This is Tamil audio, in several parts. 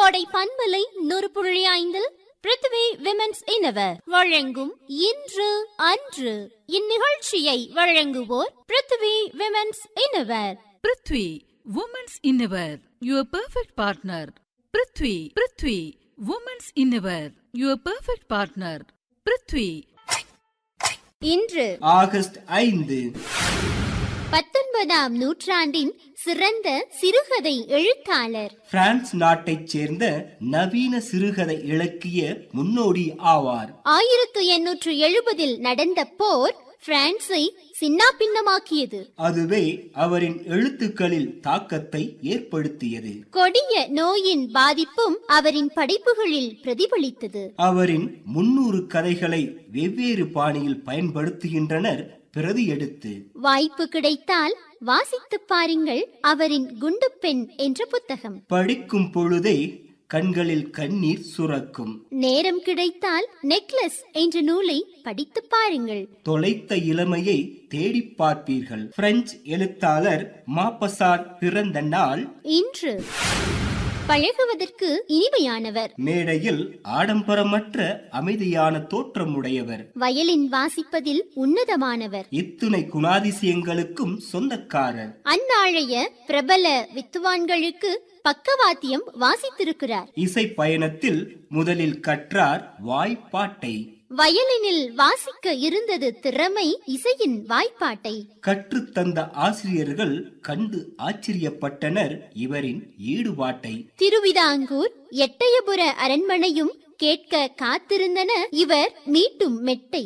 கோடை பன்மலை நூறு புள்ளி ஐந்தில் பிருத்வி விமென்ஸ் இனவர் வழங்கும் இன்று அன்று இந்நிகழ்ச்சியை வழங்குவோர் Prithvi women's innerwear Prithvi women's innerwear your perfect partner Prithvi Prithvi women's innerwear your perfect partner Prithvi இன்று ஆகஸ்ட் ஐந்து பத்தொன்பதாம் நூற்றாண்டின் சிறந்த சிறுகதை எழுத்தாளர் பிரான்ஸ் நாட்டைச் சேர்ந்த நவீன சிறுகதை இலக்கிய முன்னோடி ஆவார் ஆயிரத்து எண்ணூற்று எழுபதில் நடந்த போர் பிரான்சை சின்னாபின்னமாக்கியது அதுவே அவரின் எழுத்துக்களில் தாக்கத்தை ஏற்படுத்தியது கொடிய நோயின் பாதிப்பும் அவரின் படைப்புகளில் பிரதிபலித்தது அவரின் முன்னூறு கதைகளை வெவ்வேறு பாணியில் பயன்படுத்துகின்றனர் பிரதி எடுத்து வாய்ப்பு கிடைத்தால் வாசித்துப் பாருங்கள் அவரின் குண்டுப்பெண் என்ற புத்தகம் படிக்கும் பொழுதே கண்களில் கண்ணீர் சுரக்கும் நேரம் கிடைத்தால் நெக்லஸ் என்ற நூலை படித்துப் பாருங்கள் தொலைத்த இளமையை தேடிப் பார்ப்பீர்கள் பிரெஞ்சு எழுத்தாளர் மாப்பசான் பிறந்த நாள் இன்று பழகுவதற்கு இனிமையானவர் மேடையில் ஆடம்பரமற்ற அமைதியான தோற்றமுடையவர் வயலின் வாசிப்பதில் உன்னதமானவர் இத்துணை குணாதிசயங்களுக்கும் சொந்தக்காரர் அந்நாளைய பிரபல வித்துவான்களுக்கு பக்கவாத்தியம் வாசித்திருக்கிறார் இசை பயணத்தில் முதலில் கற்றார் வாய்ப்பாட்டை வயலினில் வாசிக்க இருந்தது திறமை இசையின் வாய்ப்பாட்டை கற்றுத்தந்த ஆசிரியர்கள் கண்டு ஆச்சரியப்பட்டனர் இவரின் ஈடுபாட்டை திருவிதாங்கூர் எட்டயபுர அரண்மனையும் கேட்க காத்திருந்தன இவர் மீட்டும் மெட்டை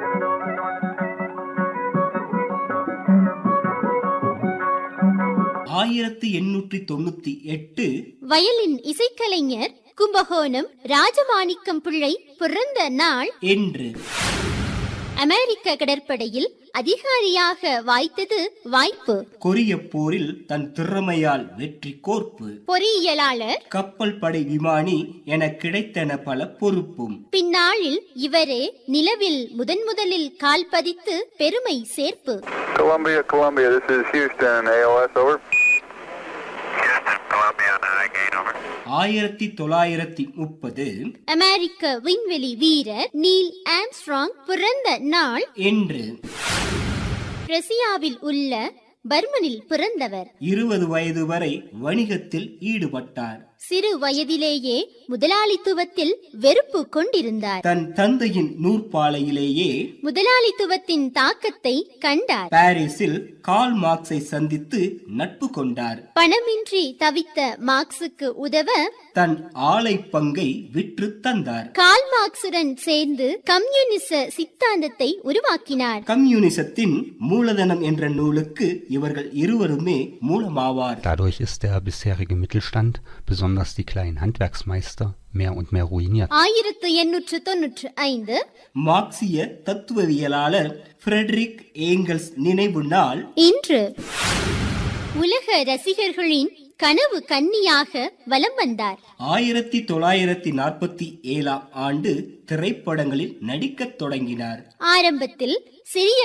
ஆயிரத்தி எண்ணூற்றி தொண்ணூத்தி எட்டு வயலின் இசைக்கலைஞர் கும்பகோணம் ராஜமாணிக்கம் பிள்ளை பிறந்த நாள் என்று அமெரிக்க கடற்படையில் அதிகாரியாக வாய்த்தது வாய்ப்பு கொரிய போரில் தன் திறமையால் வெற்றி கோர்ப்பு பொறியியலாளர் கப்பல் படை விமானி என கிடைத்தன பல பொறுப்பும் பின்னாளில் இவரே நிலவில் முதன் முதலில் கால் பதித்து பெருமை சேர்ப்பு Columbia, Columbia, this is Houston, AOS, over. Houston, Columbia, nine gate over. ஆயிரத்தி தொள்ளாயிரத்தி முப்பது அமெரிக்க விண்வெளி வீரர் நீல் ஆம்ஸ்ட்ராங் பிறந்த நாள் என்று ரஷ்யாவில் உள்ள பர்மனில் பிறந்தவர் இருபது வயது வரை வணிகத்தில் ஈடுபட்டார் சிறு வயதிலேயே முதலாளித்துவத்தில் வெறுப்பு கொண்டிருந்தார் தன் தந்தையின் நூற்பாலையிலேயே முதலாளித்துவத்தின் தாக்கத்தை கண்டார் பாரிஸில் கால் மார்க்ஸை சந்தித்து நட்பு கொண்டார் பணமின்றி தவித்த மார்க்சுக்கு உதவ தன் ஆலை பங்கை விற்று தந்தார் கால் மார்க்சுடன் சேர்ந்து கம்யூனிச சித்தாந்தத்தை உருவாக்கினார் கம்யூனிசத்தின் மூலதனம் என்ற நூலுக்கு இவர்கள் இருவருமே மூலமாவார் Dadurch ist der bisherige Mittelstand, besonders die kleinen Handwerksmeister, mehr und mehr ruiniert. ஆயிரத்து எண்ணூற்று தொன்னூற்று ஐந்து மார்க்சிய தத்துவவியலாளர் ஃபிரெட்ரிக் ஏங்கல்ஸ் நினைவு நாள் இன்று உலக ரசிகர்களின் கனவு கன்னியாக வலம் வந்தார் ஆயிரத்தி தொள்ளாயிரத்தி நாற்பத்தி ஏழாம் ஆண்டு திரைப்படங்களில் நடிக்கத் தொடங்கினார் ஆரம்பத்தில் சிறிய